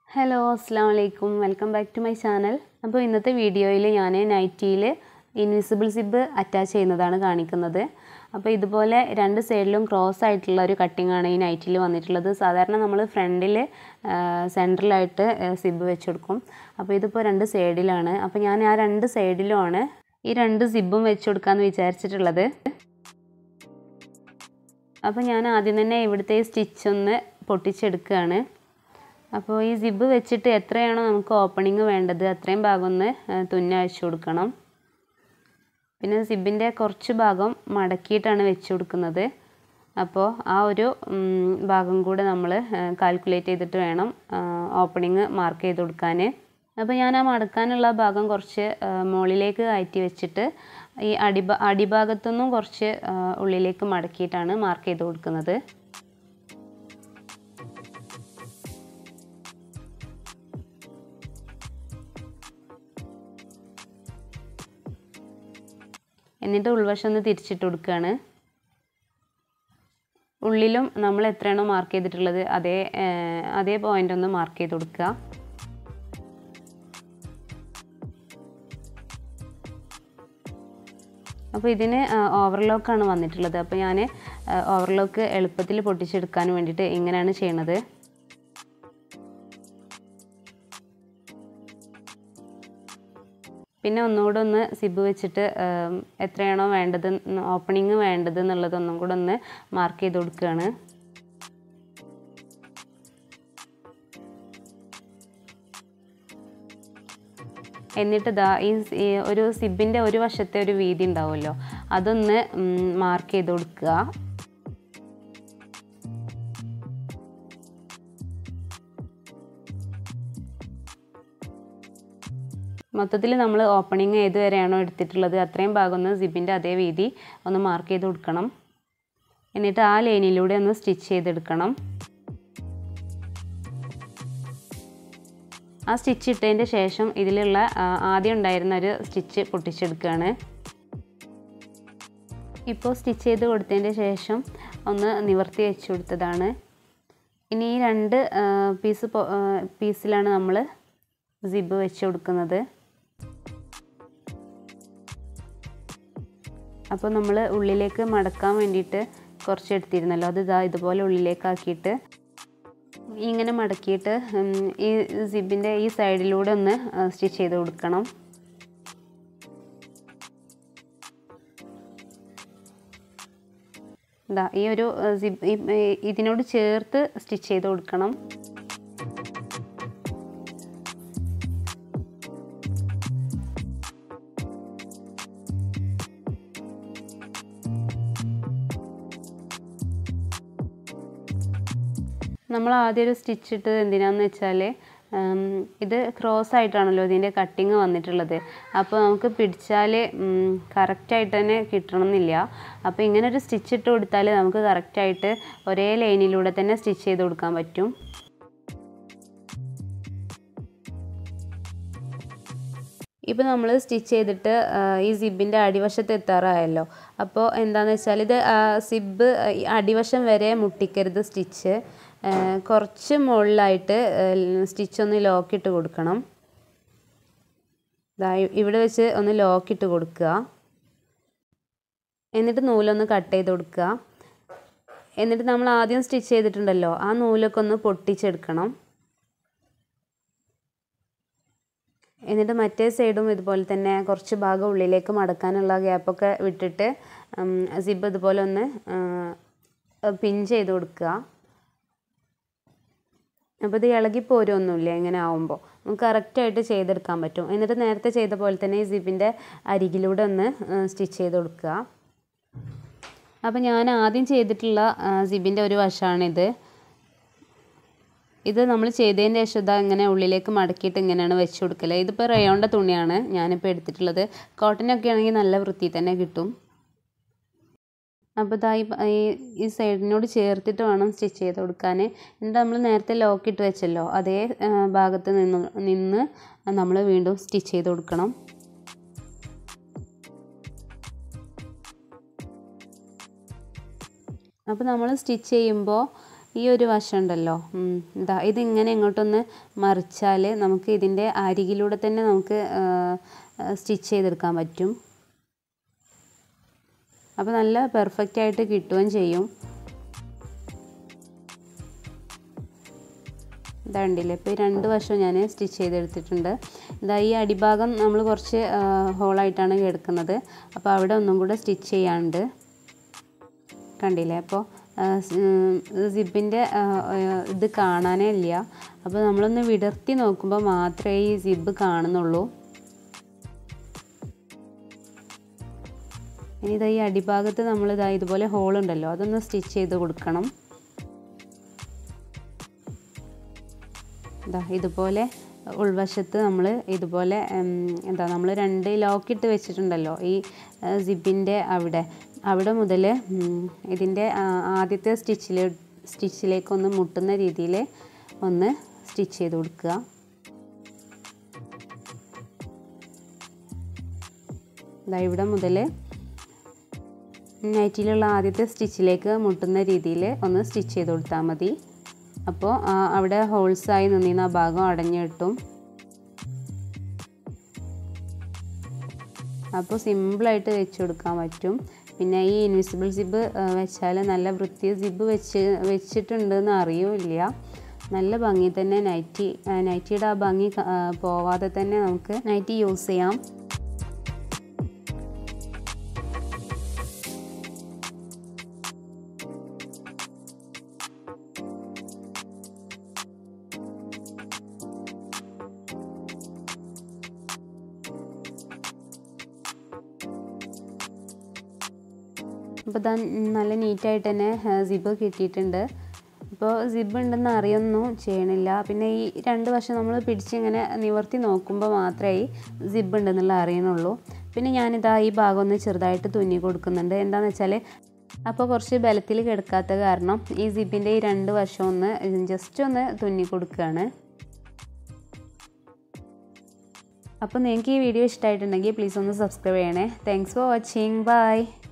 hello അസ്സാം വലൈക്കും welcome back to my channel അപ്പോൾ ഇന്നത്തെ വീഡിയോയിൽ ഞാൻ നൈറ്റിയിൽ ഇൻവിസിബിൾ സിബ് അറ്റാച്ച് ചെയ്യുന്നതാണ് കാണിക്കുന്നത് അപ്പോൾ ഇതുപോലെ രണ്ട് സൈഡിലും ക്രോസ് ആയിട്ടുള്ള ഒരു കട്ടിംഗ് ആണ് ഈ നൈറ്റിൽ വന്നിട്ടുള്ളത് സാധാരണ നമ്മൾ ഫ്രണ്ടിൽ സെൻട്രലായിട്ട് സിബ് വെച്ച് കൊടുക്കും അപ്പോൾ ഇതിപ്പോൾ രണ്ട് സൈഡിലാണ് അപ്പോൾ ഞാൻ ആ രണ്ട് സൈഡിലുമാണ് ഈ രണ്ട് സിബും വെച്ച് കൊടുക്കാമെന്ന് വിചാരിച്ചിട്ടുള്ളത് അപ്പോൾ ഞാൻ ആദ്യം തന്നെ ഇവിടുത്തെ സ്റ്റിച്ച് ഒന്ന് പൊട്ടിച്ചെടുക്കുകയാണ് അപ്പോൾ ഈ സിബ് വെച്ചിട്ട് എത്രയാണോ നമുക്ക് ഓപ്പണിങ് വേണ്ടത് അത്രയും ഭാഗം ഒന്ന് തുന്ന വെച്ച് കൊടുക്കണം പിന്നെ സിബിൻ്റെ കുറച്ച് ഭാഗം മടക്കിയിട്ടാണ് വെച്ച് കൊടുക്കുന്നത് അപ്പോൾ ആ ഒരു ഭാഗം കൂടെ നമ്മൾ കാൽക്കുലേറ്റ് ചെയ്തിട്ട് വേണം ഓപ്പണിങ് മാർക്ക് ചെയ്ത് കൊടുക്കാൻ അപ്പോൾ ഞാൻ ആ മടക്കാനുള്ള ഭാഗം കുറച്ച് മുകളിലേക്ക് കയറ്റി വെച്ചിട്ട് ഈ അടിഭാ അടിഭാഗത്തുനിന്നും കുറച്ച് ഉള്ളിലേക്ക് മടക്കിയിട്ടാണ് മാർക്ക് ചെയ്ത് കൊടുക്കുന്നത് എന്നിട്ട് ഉൾവശം ഒന്ന് തിരിച്ചിട്ട് കൊടുക്കുകയാണ് ഉള്ളിലും നമ്മൾ എത്രയാണോ മാർക്ക് ചെയ്തിട്ടുള്ളത് അതേ അതേ പോയിന്റ് ഒന്ന് മാർക്ക് ചെയ്ത് കൊടുക്കുക അപ്പോൾ ഇതിന് ഓവർലോക്കാണ് വന്നിട്ടുള്ളത് അപ്പോൾ ഞാൻ ഓവർലോക്ക് എളുപ്പത്തിൽ പൊട്ടിച്ചെടുക്കാൻ വേണ്ടിയിട്ട് ഇങ്ങനെയാണ് ചെയ്യണത് പിന്നെ ഒന്നുകൂടെ ഒന്ന് സിബ് വെച്ചിട്ട് എത്രയാണോ വേണ്ടത് ഓപ്പണിങ് വേണ്ടത് എന്നുള്ളത് ഒന്നും കൂടെ ഒന്ന് മാർക്ക് ചെയ്ത് കൊടുക്കുകയാണ് എന്നിട്ട് ഇതാ ഈ ഒരു സിബിൻ്റെ ഒരു വശത്തെ ഒരു വീതി ഉണ്ടാവുമല്ലോ അതൊന്ന് മാർക്ക് ചെയ്ത് കൊടുക്കുക മൊത്തത്തിൽ നമ്മൾ ഓപ്പണിങ് ഏത് വരെയാണോ എടുത്തിട്ടുള്ളത് അത്രയും ഭാഗം ഒന്ന് സിബിൻ്റെ അതേ വീതി ഒന്ന് മാർക്ക് ചെയ്ത് കൊടുക്കണം എന്നിട്ട് ആ ലൈനിലൂടെ ഒന്ന് സ്റ്റിച്ച് ചെയ്തെടുക്കണം ആ സ്റ്റിച്ച് ഇട്ടതിൻ്റെ ശേഷം ഇതിലുള്ള ആദ്യം ഉണ്ടായിരുന്ന ഒരു സ്റ്റിച്ച് പൊട്ടിച്ചെടുക്കുകയാണ് ഇപ്പോൾ സ്റ്റിച്ച് ചെയ്ത് കൊടുത്തതിൻ്റെ ശേഷം ഒന്ന് നിവർത്തി വെച്ച് കൊടുത്തതാണ് ഇനി ഈ രണ്ട് പീസ് പീസിലാണ് നമ്മൾ സിബ് വെച്ച് കൊടുക്കുന്നത് അപ്പോൾ നമ്മൾ ഉള്ളിലേക്ക് മടക്കാൻ വേണ്ടിയിട്ട് കുറച്ച് എടുത്തിരുന്നല്ലോ അത് ഇതാ ഇതുപോലെ ഉള്ളിലേക്കാക്കിയിട്ട് ഇങ്ങനെ മടക്കിയിട്ട് ഈ സിബിൻ്റെ ഈ സൈഡിലൂടെ ഒന്ന് സ്റ്റിച്ച് ചെയ്ത് കൊടുക്കണം ഇതാ ഈ ഒരു സിബ് ഇതിനോട് ചേർത്ത് സ്റ്റിച്ച് ചെയ്ത് കൊടുക്കണം നമ്മൾ ആദ്യം ഒരു സ്റ്റിച്ച് ഇട്ടത് എന്തിനാന്ന് വെച്ചാൽ ഇത് ക്രോസ് ആയിട്ടാണല്ലോ ഇതിൻ്റെ കട്ടിങ് വന്നിട്ടുള്ളത് അപ്പോൾ നമുക്ക് പിടിച്ചാൽ കറക്റ്റായിട്ട് തന്നെ കിട്ടണമെന്നില്ല അപ്പോൾ ഇങ്ങനെ ഒരു സ്റ്റിച്ച് ഇട്ട് കൊടുത്താൽ നമുക്ക് കറക്റ്റായിട്ട് ഒരേ ലൈനിലൂടെ തന്നെ സ്റ്റിച്ച് ചെയ്ത് കൊടുക്കാൻ പറ്റും ഇപ്പോൾ നമ്മൾ സ്റ്റിച്ച് ചെയ്തിട്ട് ഈ സിബിൻ്റെ അടിവശത്ത് എത്താറായല്ലോ അപ്പോൾ എന്താണെന്ന് വെച്ചാൽ ഇത് സിബ് അടിവശം വരെ മുട്ടിക്കരുത് സ്റ്റിച്ച് കുറച്ച് മുകളിലായിട്ട് സ്റ്റിച്ച് ഒന്ന് ലോക്കിട്ട് കൊടുക്കണം ഇവിടെ വെച്ച് ഒന്ന് ലോക്കിട്ട് കൊടുക്കുക എന്നിട്ട് നൂലൊന്ന് കട്ട് ചെയ്ത് കൊടുക്കുക എന്നിട്ട് നമ്മൾ ആദ്യം സ്റ്റിച്ച് ചെയ്തിട്ടുണ്ടല്ലോ ആ നൂലൊക്കെ ഒന്ന് പൊട്ടിച്ചെടുക്കണം എന്നിട്ട് മറ്റേ സൈഡും ഇതുപോലെ തന്നെ കുറച്ച് ഭാഗം ഉള്ളിലേക്ക് മടക്കാനുള്ള ഗ്യാപ്പൊക്കെ വിട്ടിട്ട് സിബ് ഇതുപോലെ ഒന്ന് പിൻ ചെയ്ത് കൊടുക്കുക അപ്പോൾ ഇത് ഇളകി പോരൊന്നുമില്ല ഇങ്ങനെ ആവുമ്പോൾ നമുക്ക് കറക്റ്റായിട്ട് ചെയ്തെടുക്കാൻ പറ്റും എന്നിട്ട് നേരത്തെ ചെയ്ത പോലെ തന്നെ ഈ സിബിൻ്റെ അരികിലൂടെ ഒന്ന് സ്റ്റിച്ച് ചെയ്ത് കൊടുക്കുക അപ്പോൾ ഞാൻ ആദ്യം ചെയ്തിട്ടുള്ള സിബിൻ്റെ ഒരു വശമാണിത് ഇത് നമ്മൾ ചെയ്തതിൻ്റെ ശേഷം ഇതാ ഇങ്ങനെ ഉള്ളിലേക്ക് മടക്കിയിട്ട് ഇങ്ങനെയാണ് വെച്ച് കൊടുക്കൽ ഇതിപ്പോൾ റയോണിൻ്റെ തുണിയാണ് ഞാനിപ്പോൾ എടുത്തിട്ടുള്ളത് കോട്ടനൊക്കെ ആണെങ്കിൽ നല്ല വൃത്തി തന്നെ കിട്ടും അപ്പോൾ ഇതാ ഈ സൈഡിനോട് ചേർത്തിട്ട് വേണം സ്റ്റിച്ച് ചെയ്ത് കൊടുക്കാൻ എന്നിട്ട് നമ്മൾ നേരത്തെ ലോക്കിട്ട് വെച്ചല്ലോ അതേ ഭാഗത്ത് നിന്ന് നിന്ന് നമ്മൾ വീണ്ടും സ്റ്റിച്ച് ചെയ്ത് കൊടുക്കണം അപ്പോൾ നമ്മൾ സ്റ്റിച്ച് ചെയ്യുമ്പോൾ ഈ ഒരു വശം ഉണ്ടല്ലോ ഉം, ഇതാ ഇതിങ്ങനെ ഇങ്ങോട്ടൊന്ന് മറിച്ചാൽ നമുക്ക് ഇതിൻ്റെ അരികിലൂടെ തന്നെ നമുക്ക് സ്റ്റിച്ച് ചെയ്തെടുക്കാൻ പറ്റും അപ്പോൾ നല്ല പെർഫെക്റ്റ് ആയിട്ട് കിട്ടുകയും ചെയ്യും ഇതാ കണ്ടില്ലേ ഇപ്പോൾ ഈ രണ്ട് വശവും ഞാൻ സ്റ്റിച്ച് ചെയ്തെടുത്തിട്ടുണ്ട് ഇതാ ഈ അടിഭാഗം നമ്മൾ കുറച്ച് ഹോളായിട്ടാണ് എടുക്കുന്നത് അപ്പോൾ അവിടെ ഒന്നും കൂടെ സ്റ്റിച്ച് ചെയ്യാണ്ട് കണ്ടില്ലേ അപ്പോൾ സിബിൻ്റെ ഇത് കാണാനേ ഇല്ല അപ്പോൾ നമ്മളൊന്ന് വിടർത്തി നോക്കുമ്പോൾ മാത്രമേ ഈ സിബ് കാണുന്നുള്ളൂ ഇനി ഇതാ ഈ അടിഭാഗത്ത് നമ്മൾ ഇതാ ഇതുപോലെ ഹോൾ ഉണ്ടല്ലോ അതൊന്ന് സ്റ്റിച്ച് ചെയ്ത് കൊടുക്കണം ഇതാ ഇതുപോലെ ഉൾവശത്ത് നമ്മൾ ഇതുപോലെ ഉം, എന്താ നമ്മൾ രണ്ട് ലോക്കിട്ട് വെച്ചിട്ടുണ്ടല്ലോ ഈ സിബിൻ്റെ അവിടെ അവിടെ മുതൽ ഇതിൻ്റെ ആ, ആദ്യത്തെ സ്റ്റിച്ചിൽ സ്റ്റിച്ചിലേക്കൊന്ന് മുട്ടുന്ന രീതിയിൽ ഒന്ന് സ്റ്റിച്ച് ചെയ്ത് കൊടുക്കുക ഇതാ ഇവിടെ മുതൽ നൈറ്റിലുള്ള ആദ്യത്തെ സ്റ്റിച്ചിലേക്ക് മുട്ടുന്ന രീതിയിൽ ഒന്ന് സ്റ്റിച്ച് ചെയ്ത് കൊടുത്താൽ മതി അപ്പോൾ ആ, അവിടെ ഹോൾസായി നിന്നിരുന്ന ആ ഭാഗം അടഞ്ഞു കിട്ടും അപ്പോൾ സിമ്പിളായിട്ട് വെച്ച് കൊടുക്കാൻ പറ്റും പിന്നെ ഈ ഇൻവിസിബിൾ സിബ് വെച്ചാൽ നല്ല വൃത്തി സിബ് വെച്ച് വെച്ചിട്ടുണ്ടെന്ന് അറിയില്ല നല്ല ഭംഗി തന്നെ നൈറ്റി ആ, നൈറ്റിയുടെ ആ ഭംഗി ക- ആ, പോവാതെ തന്നെ നമുക്ക് നൈറ്റി യൂസ് ചെയ്യാം അപ്പോൾ ഇതാ നല്ല നീറ്റായിട്ട് തന്നെ സിബ് കിട്ടിയിട്ടുണ്ട് ഇപ്പോൾ സിബ് ഉണ്ടെന്ന് അറിയൊന്നും ചെയ്യണില്ല പിന്നെ ഈ രണ്ട് വശം നമ്മൾ പിടിച്ചിങ്ങനെ നിവർത്തി നോക്കുമ്പോൾ മാത്രമേ സിബ് ഉണ്ടെന്നുള്ള അറിയണുള്ളൂ പിന്നെ ഞാനിതാ ഈ ഭാഗം ഒന്ന് ചെറുതായിട്ട് തുന്നി കൊടുക്കുന്നുണ്ട് എന്താണെന്ന് വെച്ചാൽ അപ്പോൾ കുറച്ച് ബലത്തിൽ കിടക്കാത്ത കാരണം ഈ സിബിൻ്റെ ഈ രണ്ട് വശം ഒന്ന് ജസ്റ്റ് ഒന്ന് തുന്നി കൊടുക്കുകയാണ് അപ്പോൾ നിങ്ങൾക്ക് ഈ വീഡിയോ ഇഷ്ടമായിട്ടുണ്ടെങ്കിൽ പ്ലീസ് ഒന്ന് സബ്സ്ക്രൈബ് ചെയ്യണേ താങ്ക്സ് ഫോർ വാച്ചിങ് ബൈ